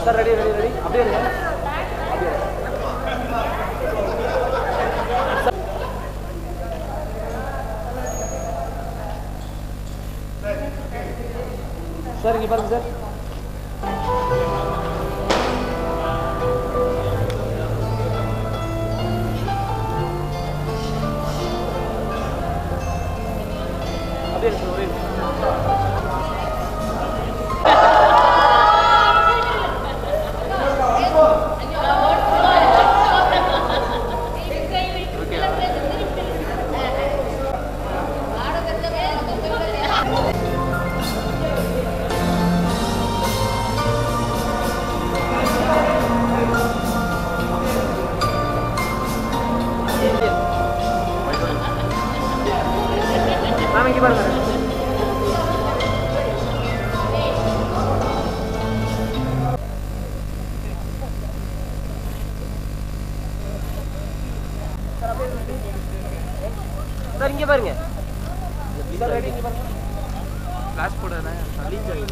Sir ready ready ready அப்படியே இருங்க அப்படியே இருங்க. சார் இங்கே பாருங்க சார் அப்படியே இருக்கு ஒரே நிமிஷம். மேம் இங்கே பாருங்க சார் இங்கே பாருங்க சார் ரெடி இங்கே பாருங்க ஃப்ளாஷ் போடுறேன் லீக் ஆகுது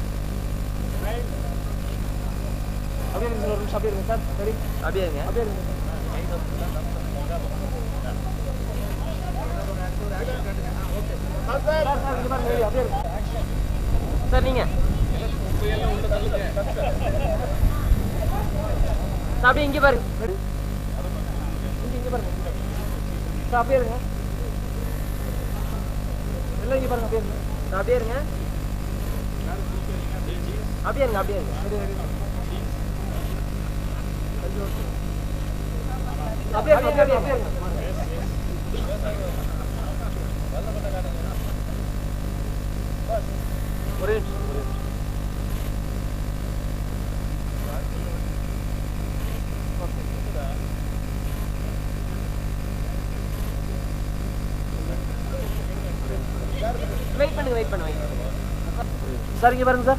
அப்படியே இருங்க சார் ஒரு நிமிஷம் அப்படியே இருங்க சார் சரி அப்படியே இருங்க அப்படியே இருங்க சார், சார், இங்க பாருங்க, ready, அப்படியே இருங்க. சார் நீங்க சார், அப்படியே இங்க பாருங்க ready? இங்க இங்க பாருங்க சார் அப்படியே இருங்க எல்லாம் இங்க பாருங்க அப்படியே இருங்க சார், அப்படியே இருங்க அப்படியே இருங்க அப்படியே இருங்க ready, ready. அப்படியே இருங்க, அப்படியே இருங்க, அப்படியே இருங்க ஒரே நிமிஷம் ஒரே நிமிஷம் வெயிட் பண்ணுங்க வெயிட் பண்ணுங்க வெயிட் பண்ணுங்க சார் இங்க பாருங்க சார்